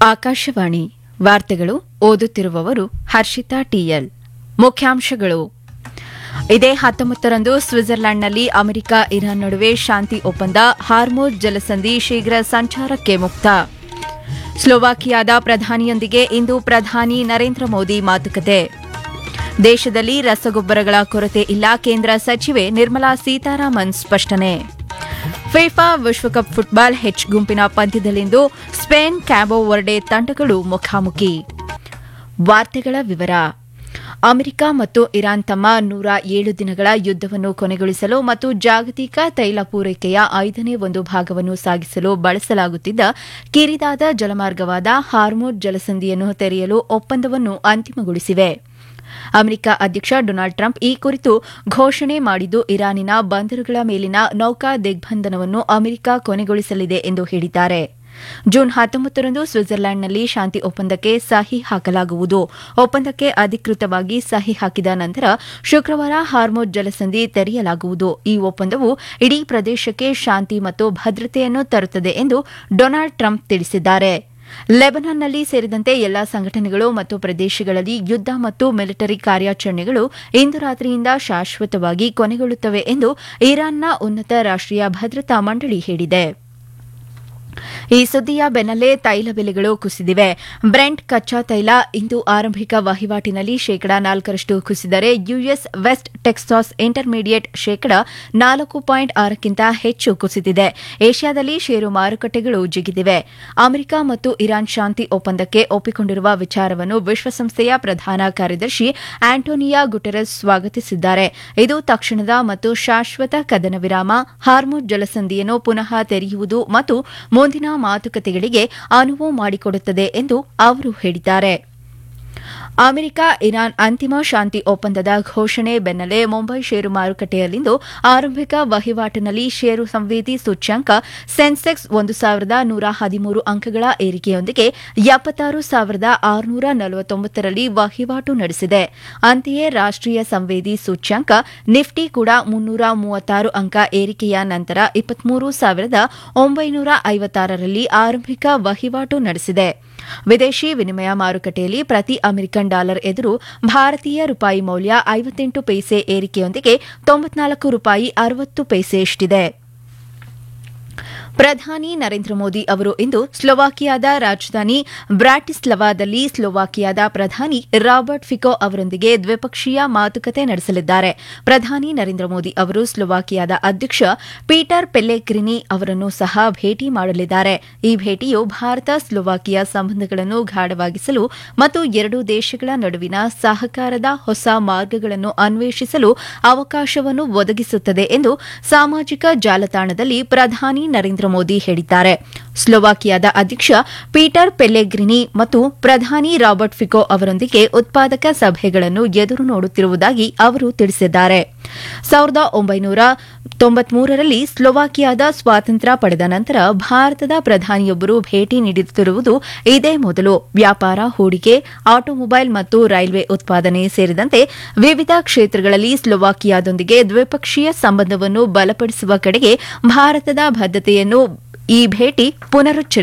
ಆಕಾಶವಾಣಿ ವಾರ್ತೆಗಳು ಓದುತ್ತಿರುವವರು ಹರ್ಷಿತಾ ಟಿಎಲ್ ಮುಖ್ಯಾಂಶಗಳು ಇದೇ ಹತ್ತೊಂಬತ್ತರಂದು ಸ್ವಿಟ್ಜರ್ಲೆಂಡ್ನಲ್ಲಿ ಅಮೆರಿಕ ಇರಾನ್ ನಡುವೆ ಶಾಂತಿ ಒಪ್ಪಂದ ಹಾರ್ಮೋಜ್ ಜಲಸಂಧಿ ಶೀಘ್ರ ಸಂಚಾರಕ್ಕೆ ಮುಕ್ತ ಸ್ಲೋವಾಕಿಯಾದ ಪ್ರಧಾನಿಯೊಂದಿಗೆ ಇಂದು ಪ್ರಧಾನಿ ನರೇಂದ್ರ ಮೋದಿ ಮಾತುಕತೆ ದೇಶದಲ್ಲಿ ರಸಗೊಬ್ಬರಗಳ ಕೊರತೆ ಇಲ್ಲ ಕೇಂದ್ರ ಸಚಿವೆ ನಿರ್ಮಲಾ ಸೀತಾರಾಮನ್ ಸ್ಪಷ್ಟನೆ ಫಿಫಾ ವಿಶ್ವಕಪ್ ಫುಟ್ಬಾಲ್ ಹೆಚ್ ಗುಂಪಿನ ಪಂದ್ಯದಲ್ಲಿಂದು ಸ್ಪೇನ್ ಕ್ಯಾಬೋ ವರ್ಡೆ ತಂಡಗಳು ಮುಖಾಮುಖಿ ವಾರ್ತೆಗಳ ವಿವರ ಅಮೆರಿಕ ಮತ್ತು ಇರಾನ್ ತಮ್ಮ ನೂರ ಏಳು ದಿನಗಳ ಯುದ್ದವನ್ನು ಕೊನೆಗೊಳಿಸಲು ಮತ್ತು ಜಾಗತಿಕ ತೈಲ ಪೂರೈಕೆಯ ಐದನೇ ಒಂದು ಭಾಗವನ್ನು ಸಾಗಿಸಲು ಬಳಸಲಾಗುತ್ತಿದ್ದ ಕಿರಿದಾದ ಜಲಮಾರ್ಗವಾದ ಹಾರ್ಮೋಡ್ ಜಲಸಂಧಿಯನ್ನು ತೆರೆಯಲು ಒಪ್ಪಂದವನ್ನು ಅಂತಿಮಗೊಳಿಸಿವೆ ಅಮೆರಿಕ ಅಧ್ಯಕ್ಷ ಡೊನಾಲ್ಡ್ ಟ್ರಂಪ್ ಈ ಕುರಿತು ಘೋಷಣೆ ಮಾಡಿದ್ದು ಇರಾನಿನ ಬಂದರುಗಳ ಮೇಲಿನ ನೌಕಾ ದಿಗ್ಬಂಧನವನ್ನು ಅಮೆರಿಕ ಕೊನೆಗೊಳಿಸಲಿದೆ ಎಂದು ಹೇಳಿದ್ದಾರೆ ಜೂನ್ ಹತ್ತೊಂಬತ್ತರಂದು ಸ್ವಿಟ್ಜರ್ಲೆಂಡ್ನಲ್ಲಿ ಶಾಂತಿ ಒಪ್ಪಂದಕ್ಕೆ ಸಹಿ ಹಾಕಲಾಗುವುದು ಒಪ್ಪಂದಕ್ಕೆ ಅಧಿಕೃತವಾಗಿ ಸಹಿ ಹಾಕಿದ ನಂತರ ಶುಕ್ರವಾರ ಹಾರ್ಮೋಜ್ ಜಲಸಂಧಿ ತೆರೆಯಲಾಗುವುದು ಈ ಒಪ್ಪಂದವು ಇಡೀ ಪ್ರದೇಶಕ್ಕೆ ಶಾಂತಿ ಮತ್ತು ಭದ್ರತೆಯನ್ನು ತರುತ್ತದೆ ಎಂದು ಡೊನಾಲ್ಡ್ ಟ್ರಂಪ್ ತಿಳಿಸಿದ್ದಾರೆ ಲೆಬನಾನ್ನಲ್ಲಿ ಸೇರಿದಂತೆ ಎಲ್ಲಾ ಸಂಘಟನೆಗಳು ಮತ್ತು ಪ್ರದೇಶಗಳಲ್ಲಿ ಯುದ್ದ ಮತ್ತು ಮಿಲಿಟರಿ ಕಾರ್ಯಾಚರಣೆಗಳು ಇಂದು ರಾತ್ರಿಯಿಂದ ಶಾಶ್ವತವಾಗಿ ಕೊನೆಗೊಳ್ಳುತ್ತವೆ ಎಂದು ಇರಾನ್ನ ಉನ್ನತ ರಾಷ್ಟೀಯ ಭದ್ರತಾ ಮಂಡಳಿ ಹೇಳಿದೆ ಈ ಸುದ್ದಿಯ ಬೆನ್ನಲ್ಲೇ ತೈಲ ಬೆಲೆಗಳು ಕುಸಿದಿವೆ ಬ್ರೆಂಟ್ ಕಚ್ಚಾ ತೈಲ ಇಂದು ಆರಂಭಿಕ ವಹಿವಾಟಿನಲ್ಲಿ ಶೇಕಡಾ ನಾಲ್ಕರಷ್ಟು ಕುಸಿದರೆ ಯುಎಸ್ ವೆಸ್ಟ್ ಟೆಕ್ಸಾಸ್ ಇಂಟರ್ಮೀಡಿಯೇಟ್ ಶೇಕಡಾ ನಾಲ್ಕು ಪಾಯಿಂಟ್ ಆರಕ್ಕಿಂತ ಹೆಚ್ಚು ಕುಸಿದಿದೆ ಏಷ್ಯಾದಲ್ಲಿ ಷೇರು ಮಾರುಕಟ್ಟೆಗಳು ಜಿಗಿದಿವೆ ಅಮೆರಿಕ ಮತ್ತು ಇರಾನ್ ಶಾಂತಿ ಒಪ್ಪಂದಕ್ಕೆ ಒಪ್ಪಿಕೊಂಡಿರುವ ವಿಚಾರವನ್ನು ವಿಶ್ವಸಂಸ್ಥೆಯ ಪ್ರಧಾನ ಕಾರ್ಯದರ್ಶಿ ಆಂಟೋನಿಯಾ ಗುಟೆರಸ್ ಸ್ವಾಗತಿಸಿದ್ದಾರೆ ಇದು ತಕ್ಷಣದ ಮತ್ತು ಶಾಶ್ವತ ಕದನ ವಿರಾಮ ಹಾರ್ಮುಜ್ ಜಲಸಂಧಿಯನ್ನು ಪುನಃ ತೆರೆಯುವುದು ಮತ್ತು ಮುಂದಿನ ಮಾತುಕತೆಗಳಿಗೆ ಅನುವು ಮಾಡಿಕೊಡುತ್ತದೆ ಎಂದು ಅವರು ಹೇಳಿದ್ದಾರೆ ಅಮೆರಿಕ ಇರಾನ್ ಅಂತಿಮ ಶಾಂತಿ ಒಪ್ಪಂದದ ಘೋಷಣೆ ಬೆನ್ನಲ್ಲೇ ಮುಂಬೈ ಷೇರು ಮಾರುಕಟ್ಟೆಯಲ್ಲಿಂದು ಆರಂಭಿಕ ವಹಿವಾಟಿನಲ್ಲಿ ಷೇರು ಸಂವೇದಿ ಸೂಚ್ಯಂಕ ಸೆನ್ಸೆಕ್ಸ್ ಒಂದು ಸಾವಿರದ ನೂರ ಹದಿಮೂರು ಅಂಕಗಳ ಏರಿಕೆಯೊಂದಿಗೆ ಎಪ್ಪತ್ತಾರು ಸಾವಿರದ ಆರುನೂರ ನಲವತ್ತೊಂಬತ್ತರಲ್ಲಿ ವಹಿವಾಟು ನಡೆಸಿದೆ ಅಂತೆಯೇ ರಾಷ್ಟೀಯ ಸಂವೇದಿ ಸೂಚ್ಯಂಕ ನಿಫ್ಟಿ ಕೂಡ ಮುನ್ನೂರ ಮೂವತ್ತಾರು ಅಂಕ ಏರಿಕೆಯ ನಂತರ ಇಪ್ಪತ್ಮೂರು ಸಾವಿರದ ಒಂಬೈನೂರ ಐವತ್ತಾರರಲ್ಲಿ ಆರಂಭಿಕ ವಹಿವಾಟು ನಡೆಸಿದೆ ವಿದೇಶಿ ವಿನಿಮಯ ಮಾರುಕಟ್ಟೆಯಲ್ಲಿ ಪ್ರತಿ ಅಮೆರಿಕನ್ ಡಾಲರ್ ಎದುರು ಭಾರತೀಯ ರೂಪಾಯಿ ಮೌಲ್ಯ ಐವತ್ತೆಂಟು ಪೈಸೆ ಏರಿಕೆಯೊಂದಿಗೆ ತೊಂಬತ್ನಾಲ್ಕು ರೂಪಾಯಿ ಅರವತ್ತು ಪೈಸೆಯಷ್ಟಿದೆ ಪ್ರಧಾನಿ ನರೇಂದ್ರ ಮೋದಿ ಅವರು ಇಂದು ಸ್ಲೋವಾಕಿಯಾದ ರಾಜಧಾನಿ ಬ್ರಾಟಿಸ್ಲವಾದಲ್ಲಿ ಸ್ಲೋವಾಕಿಯಾದ ಪ್ರಧಾನಿ ರಾಬರ್ಟ್ ಫಿಕೋ ಅವರೊಂದಿಗೆ ದ್ವಿಪಕ್ಷೀಯ ಮಾತುಕತೆ ನಡೆಸಲಿದ್ದಾರೆ ಪ್ರಧಾನಿ ನರೇಂದ್ರ ಮೋದಿ ಅವರು ಸ್ಲೋವಾಕಿಯಾದ ಅಧ್ಯಕ್ಷ ಪೀಟರ್ ಪೆಲ್ಲೆಗ್ರಿನಿ ಅವರನ್ನು ಸಹ ಭೇಟಿ ಮಾಡಲಿದ್ದಾರೆ ಈ ಭೇಟಿಯು ಭಾರತ ಸ್ಲೋವಾಕಿಯಾ ಸಂಬಂಧಗಳನ್ನು ಗಾಢವಾಗಿಸಲು ಮತ್ತು ಎರಡೂ ದೇಶಗಳ ನಡುವಿನ ಸಹಕಾರದ ಹೊಸ ಮಾರ್ಗಗಳನ್ನು ಅನ್ವೇಷಿಸಲು ಅವಕಾಶವನ್ನು ಒದಗಿಸುತ್ತದೆ ಎಂದು ಸಾಮಾಜಿಕ ಜಾಲತಾಣದಲ್ಲಿ ಪ್ರಧಾನಿ ನರೇಂದ್ರ ಮೋದಿ ಹೇಳಿದ್ದಾರೆ ಸ್ಲೋವಾಕಿಯಾದ ಅಧ್ಯಕ್ಷ ಪೀಟರ್ ಪೆಲ್ಲೆಗ್ರಿನಿ ಮತ್ತು ಪ್ರಧಾನಿ ರಾಬರ್ಟ್ ಫಿಕೋ ಅವರೊಂದಿಗೆ ಉತ್ಪಾದಕ ಸಭೆಗಳನ್ನು ಎದುರು ನೋಡುತ್ತಿರುವುದಾಗಿ ಅವರು ತಿಳಿಸಿದ್ದಾರೆ ಸಾವಿರದ ಒಂಬೈನೂರ ತೊಂಬತ್ಮೂರರಲ್ಲಿ ಸ್ಲೋವಾಕಿಯಾದ ಸ್ವಾತಂತ್ರ್ಯ ಪಡೆದ ನಂತರ ಭಾರತದ ಪ್ರಧಾನಿಯೊಬ್ಬರು ಭೇಟಿ ನೀಡುತ್ತಿರುವುದು ಇದೇ ಮೊದಲು ವ್ಯಾಪಾರ ಹೂಡಿಕೆ ಆಟೋಮೊಬೈಲ್ ಮತ್ತು ರೈಲ್ವೆ ಉತ್ಪಾದನೆ ಸೇರಿದಂತೆ ವಿವಿಧ ಕ್ಷೇತ್ರಗಳಲ್ಲಿ ಸ್ಲೋವಾಕಿಯಾದೊಂದಿಗೆ ದ್ವಿಪಕ್ಷೀಯ ಸಂಬಂಧವನ್ನು ಬಲಪಡಿಸುವ ಕಡೆಗೆ ಭಾರತದ ಬದ್ದತೆಯನ್ನು ಈ ಭೇಟಿ ಪುನರುಚ್ಚರಿಸಿದೆ